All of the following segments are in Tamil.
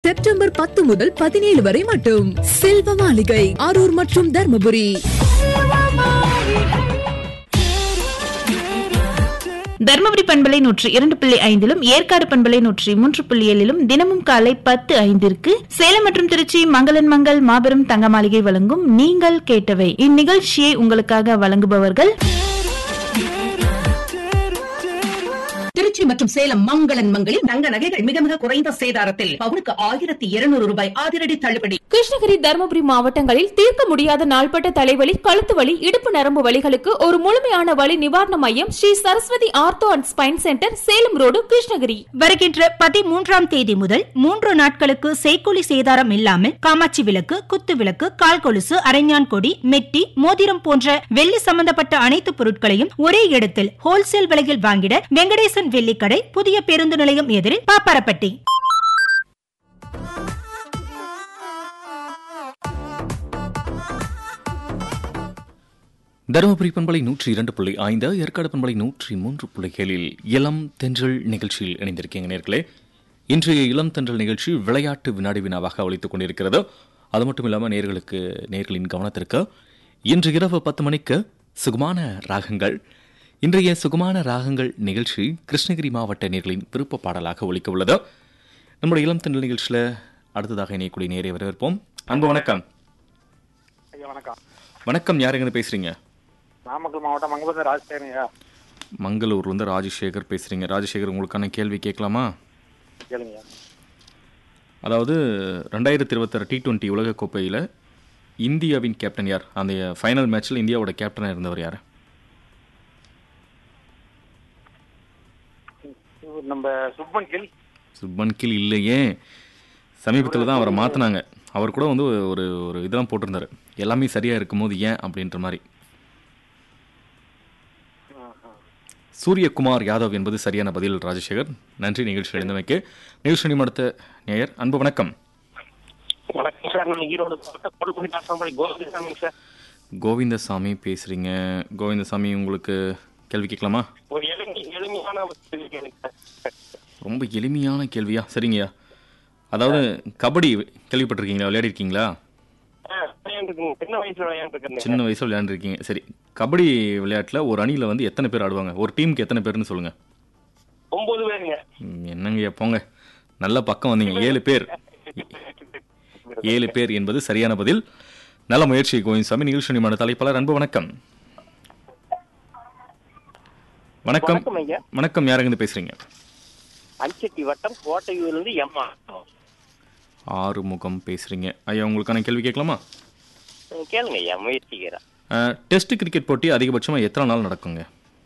செப்டம்பர் பத்து முதல் பதினேழு வரை மட்டும் செல்வ மாளிகை அரூர் மற்றும் தர்மபுரி தர்மபுரி பண்பலை நூற்றி இரண்டு புள்ளி ஐந்திலும் ஏற்காடு பண்பலை நூற்றி மூன்று புள்ளி ஏழிலும் தினமும் காலை பத்து ஐந்திற்கு சேலம் மற்றும் திருச்சி மங்களன் மங்கள் மாபெரும் தங்க மாளிகை வழங்கும் நீங்கள் கேட்டவை இந்நிகழ்ச்சியை உங்களுக்காக வழங்குபவர்கள் திருச்சி மற்றும் சேலம் மங்களன் மங்களில் தங்க நகைகள் மிக மிக குறைந்த சேதாரத்தில் பவுனுக்கு ஆயிரத்தி இருநூறு ரூபாய் அதிரடி தள்ளுபடி கிருஷ்ணகிரி தருமபுரி மாவட்டங்களில் தீர்க்க முடியாத நாள்பட்ட தலைவலி கழுத்து வலி இடுப்பு நரம்பு வலிகளுக்கு ஒரு முழுமையான வலி நிவாரண மையம் Sri Saraswati ortho and spine centre Salem road Krishnagiri வருகின்ற பதிமூன்றாம் தேதி முதல் மூன்று நாட்களுக்கு செய்கூலி சேதாரம் இல்லாமல் காமாட்சி விளக்கு குத்து விளக்கு கால் கொலுசு அரைஞான் கொடி மெட்டி மோதிரம் போன்ற வெள்ளி சம்பந்தப்பட்ட அனைத்து பொருட்களையும் ஒரே இடத்தில் ஹோல்சேல் விலையில் வாங்கிட வெங்கடேசன் வெள்ளிக்கடை புதிய பேருந்து நிலையம் எதிரில் பாப்பாரப்பட்டி தருமபுரி பண்பலை நூற்றி இரண்டு புள்ளி ஐந்து ஏற்காடு பண்பலை நூற்றி மூன்று புள்ளி ஏழில் இளம் தென்றல் நிகழ்ச்சியில் இணைந்திருக்கீங்க நேர்களே இன்றைய இளம் தென்றல் நிகழ்ச்சி விளையாட்டு வினாடி வினாவாக ஒழித்துக் கொண்டிருக்கிறது அது மட்டும் இல்லாமல் நேர்களுக்கு நேர்களின் கவனத்திற்கு இன்று இரவு பத்து மணிக்கு சுகுமான ராகங்கள் இன்றைய சுகுமான ராகங்கள் நிகழ்ச்சி கிருஷ்ணகிரி மாவட்ட நேர்களின் விருப்ப பாடலாக ஒழிக்க உள்ளது நம்முடைய இளம் தென்றல் நிகழ்ச்சியில் அடுத்ததாக இணையக்கூடிய நேரை வரவேற்போம் அன்பு வணக்கம் ஐயா வணக்கம் வணக்கம் யாருங்கன்னு பேசுறீங்க நாமக்கல் மாவட்டம் மங்கபுரம் ராஜசேகரன் ஐயா மங்களூர்ல இருந்து ராஜசேகர் பேசுறீங்க ராஜசேகர் உங்களுக்கான கேள்வி கேட்கலாமா கேளுங்க ஐயா அதாவது ரெண்டாயிரத்தி இருபத்தாறு டி டுவெண்ட்டி உலகக்கோப்பையில் இந்தியாவின் கேப்டன் யார் அந்த ஃபைனல் மேட்ச்சில் இந்தியாவோட கேப்டனாக இருந்தவர் யார் இவர் நம்ம சுப்மன் கில் சுப்பன் கில் இல்லையே சமீபத்தில் தான் அவரை மாற்றினாங்க அவர் கூட வந்து ஒரு ஒரு இதெல்லாம் போட்டிருந்தாரு எல்லாமே சரியாக இருக்கும்போது ஏன் அப்படின்ற மாதிரி சூரியகுமார் யாதவ் என்பது சரியான பதில் ராஜசேகர் நன்றி நிகழ்ச்சி அடைந்தமைக்கு நிகழ்ச்சி அடுத்த நேயர் அன்பு வணக்கம் வணக்கம் சார் நான் ஈரோடு மாவட்டம் கொடுக்குடி நாசம்படி கோவிந்தசாமி சார் கோவிந்தசாமி பேசுகிறீங்க கோவிந்தசாமி உங்களுக்கு கேள்வி கேட்கலாமா ஒரு எளிமை எளிமையான ஒரு கேள்வி கேளுங்க சார் ரொம்ப எளிமையான கேள்வியா சரிங்கய்யா அதாவது கபடி கேள்விப்பட்டிருக்கீங்களா விளையாடிருக்கீங்களா ஆ, விளையாண்டுருக்கேங்க. சின்ன வயசுல விளையாண்டுருக்கேன் சின்ன வயசில் விளையாண்டுருக்கீங்க சரி கபடி விளையாட்டில் ஒரு அணியில் வந்து எத்தனை பேர் ஆடுவாங்க ஒரு டீமுக்கு எத்தனை பேர்னு சொல்லுங்கள் ஒன்பது பேருங்க என்னங்கய்யா போங்க நல்ல பக்கம் வந்தீங்க ஏழு பேர் ஏழு பேர் என்பது சரியான பதில் நல்ல முயற்சி கோவிந்தசாமி நிகழ்ச்சி நிமான தலைப்பாளர் அன்பு வணக்கம் வணக்கம் வணக்கம் ஐயா வணக்கம் யாருங்க பேசுறீங்க அஞ்சட்டி வட்டம் கோட்டையூர்லேருந்து எம்மா ஆறுமுகம் பேசுறீங்க ஐயா உங்களுக்கான கேள்வி கேட்கலாமா கேளுங்க ஐயா முயற்சிக்கிறேன் அஹ், டெஸ்ட் கிரிக்கெட் போட்டி அதிகபட்சமாக எத்தனை நாள் நடக்குங்க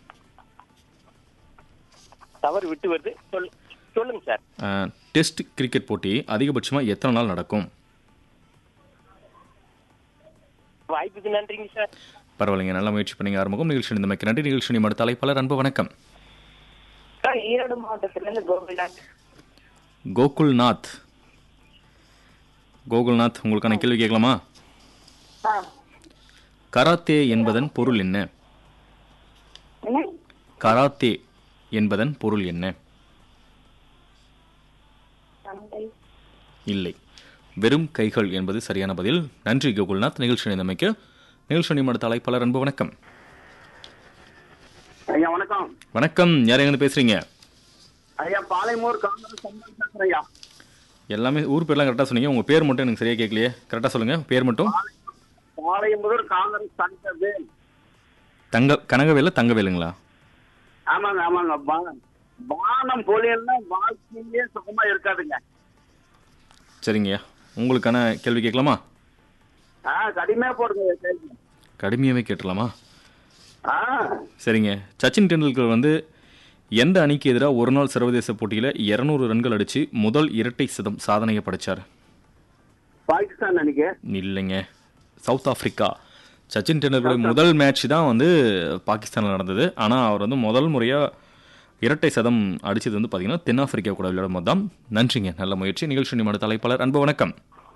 தவறு விட்டு வருது சொல் சொல்லுங்க சார் அஹ், டெஸ்ட் கிரிக்கெட் போட்டி அதிகபட்சமாக எத்தனை நாள் நடக்கும் வாய்ப்புக்கு நன்றிங்க சார் பரவாயில்லைங்க நல்ல முயற்சி பண்ணீங்க ஆறுமுகம் நிகழ்ச்சி இந்த மாதிரி நன்றி நிகழ்ச்சி நிமிட தலைப்பாளர் அன்பு வணக்கம் சார் ஈரோடு மாவட்டத்திலேருந்து கோபிநாத் கோகுல்நாத் கோகுல்நாத் உங்களுக்கான கேள்வி கேட்கலாமா கராத்தே என்பதன் பொருள் என்ன கராத்தே என்பதன் பொருள் என்ன இல்லை வெறும் கைகள் என்பது சரியான பதில் நன்றி கோகுல்நாத் நிகழ்ச்சி நிலைமைக்கு நிகழ்ச்சி நிமிட தலைப்பாளர் அன்பு வணக்கம் ஐயா வணக்கம் வணக்கம் யார் எங்க பேசுறீங்க ஐயா பாளையமூர் காங்கிரஸ் சம்பளம் பேசுறேன் ஐயா எல்லாமே ஊர் பேர்லாம் கரெக்டாக சொன்னீங்க உங்கள் பேர் மட்டும் எனக்கு சரியாக கேட்கலையே கரெக்டாக சொல்லுங்கள் பேர் மட்டும் பாளையமுதூர் காங்கிரஸ் சங்கவேல் தங்க கனகவேல தங்கவேலுங்களா ஆமாங்க ஆமாங்க பா- வானம் பொழியல்னா வாழ்க்கையிலே சுகமா இருக்காதுங்க சரிங்கய்யா உங்களுக்கான கேள்வி கேட்கலாமா ஆ கடுமையா போடுங்க கேள்வி. கடுமையாகவே கேட்டுடலாமா ஆ சரிங்க சச்சின் டெண்டுல்கர் வந்து எந்த அணிக்கு எதிராக ஒரு நாள் சர்வதேச போட்டியில் இரநூறு ரன்கள் அடித்து முதல் இரட்டை சதம் சாதனையை படைச்சார் பாகிஸ்தான் அன்னைக்கு இல்லைங்க சவுத் ஆப்பிரிக்கா சச்சின் டெண்டுல்கருடைய முதல் மேட்ச் தான் வந்து பாகிஸ்தானில் நடந்தது ஆனால் அவர் வந்து முதல் முறையாக இரட்டை சதம் அடிச்சது வந்து பார்த்தீங்கன்னா தென்னாப்பிரிக்கா கூட விளையாடும் போது தான் நன்றிங்க நல்ல முயற்சி நிகழ்ச்சி நிமிட தலைப்பாளர் அன்பு வணக்கம்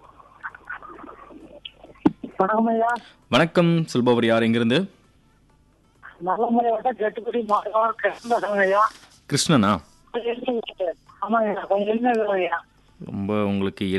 வணக்கம் ஐயா வணக்கம் சொல்பவர் யார் எங்கிருந்து நல்ல முறையோட கெட்டுக்குடி மாவட்டம் கிருஷ்ணதாசன் ஐயா கிருஷ்ணனா ஆமாங்க கொஞ்சம் என்ன ஐயா ரொம்ப உங்களுக்கு